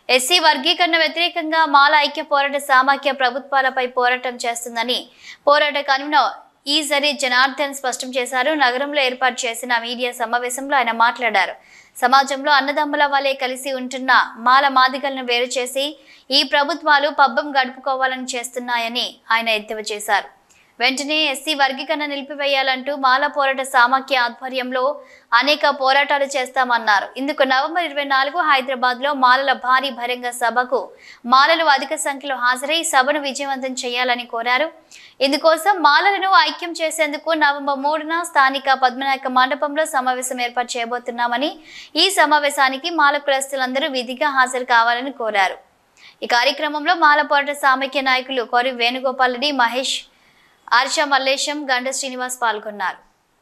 SC వర్గీకరణ వ్యతిరేకంగా మాల ఐక్య పోరాట సామాఖ్య ప్రభుత్వాలపై పోరాటం చేస్తుందని పోరాట కన్వీనర్ ఈజరి జనార్దన్ స్పష్టం చేశారు నగరంలో ఏర్పాటు చేసిన మీడియా సమావేశంలో ఆయన మాట్లాడారు సమాజంలో అన్నదమ్ముల వలె కలిసి ఉంటున్న మాల మాదిగలను వేరు చేసి ఈ ప్రభుత్వాలు పబ్బం గడుపుకోవాలని చేస్తున్నాయని ఆయన ఎద్దేవా చేశారు వెంటనే ఎస్సీ వర్గీకరణ నిలిపివేయాలంటూ మాల పోరాట సామాఖ్య ఆధ్వర్యంలో అనేక పోరాటాలు చేస్తామన్నారు ఇందుకు నవంబర్ ఇరవై నాలుగు హైదరాబాద్ లో మాలల భారీ బహిరంగ సభకు మాలలు అధిక సంఖ్యలో హాజరై సభను విజయవంతం చేయాలని కోరారు ఇందుకోసం మాలలను ఐక్యం చేసేందుకు నవంబర్ మూడున స్థానిక పద్మనాయక మండపంలో సమావేశం ఏర్పాటు చేయబోతున్నామని ఈ సమావేశానికి మాల కులస్తులందరూ విధిగా హాజరు కావాలని కోరారు ఈ కార్యక్రమంలో మాల పోరాట సామాఖ్య నాయకులు కోరి వేణుగోపాల్ రెడ్డి మహేష్ ఆర్ష మల్లేశం గండ శ్రీనివాస్ పాల్గొన్నారు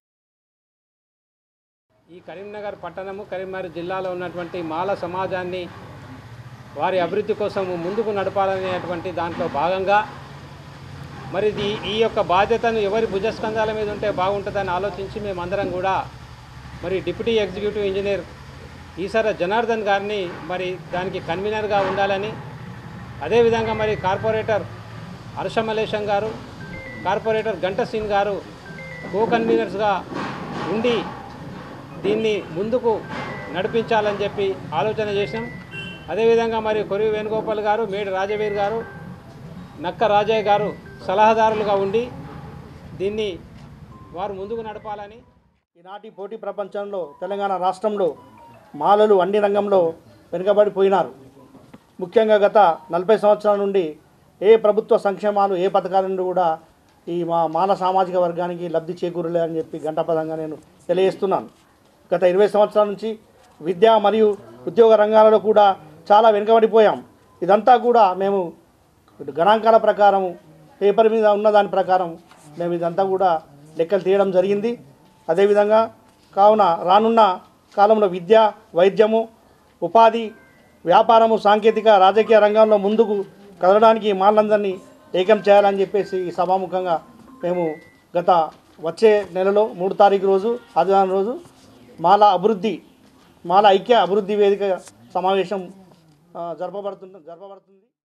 ఈ కరీంనగర్ పట్టణము కరీంనగర్ జిల్లాలో ఉన్నటువంటి మాల సమాజాన్ని వారి అభివృద్ధి కోసం ముందుకు నడపాలనేటువంటి దాంట్లో భాగంగా మరి ఇది ఈ యొక్క బాధ్యతను ఎవరి భుజస్కంధాల మీద ఉంటే బాగుంటుందని ఆలోచించి మేమందరం కూడా మరి డిప్యూటీ ఎగ్జిక్యూటివ్ ఇంజనీర్ ఈసార జనార్దన్ గారిని మరి దానికి కన్వీనర్గా ఉండాలని అదేవిధంగా మరి కార్పొరేటర్ హర్షమలేశం గారు కార్పొరేటర్ గంట సింగ్ గారు కో కన్వీనర్స్గా ఉండి దీన్ని ముందుకు నడిపించాలని చెప్పి ఆలోచన చేసినాం అదేవిధంగా మరి కొరివి వేణుగోపాల్ గారు మేడి రాజవీర్ గారు నక్క రాజయ్య గారు సలహాదారులుగా ఉండి దీన్ని వారు ముందుకు నడపాలని ఈనాటి పోటీ ప్రపంచంలో తెలంగాణ రాష్ట్రంలో మాలలు అన్ని రంగంలో వెనుకబడిపోయినారు ముఖ్యంగా గత నలభై సంవత్సరాల నుండి ఏ ప్రభుత్వ సంక్షేమాలు ఏ పథకాల నుండి కూడా ఈ మా మాల సామాజిక వర్గానికి లబ్ధి చేకూరలే అని చెప్పి గంటపదంగా నేను తెలియజేస్తున్నాను గత ఇరవై సంవత్సరాల నుంచి విద్య మరియు ఉద్యోగ రంగాలలో కూడా చాలా వెనుకబడిపోయాం ఇదంతా కూడా మేము గణాంకాల ప్రకారం పేపర్ మీద ఉన్న దాని ప్రకారం మేము ఇదంతా కూడా లెక్కలు తీయడం జరిగింది అదేవిధంగా కావున రానున్న కాలంలో విద్య వైద్యము ఉపాధి వ్యాపారము సాంకేతిక రాజకీయ రంగంలో ముందుకు కదలడానికి మాలందరినీ ఏకం చేయాలని చెప్పేసి ఈ సభాముఖంగా మేము గత వచ్చే నెలలో మూడు తారీఖు రోజు ఆదివారం రోజు మాల అభివృద్ధి మాల ఐక్య అభివృద్ధి వేదిక సమావేశం ఆ, జరపబడుతుంది జరపబడుతుంది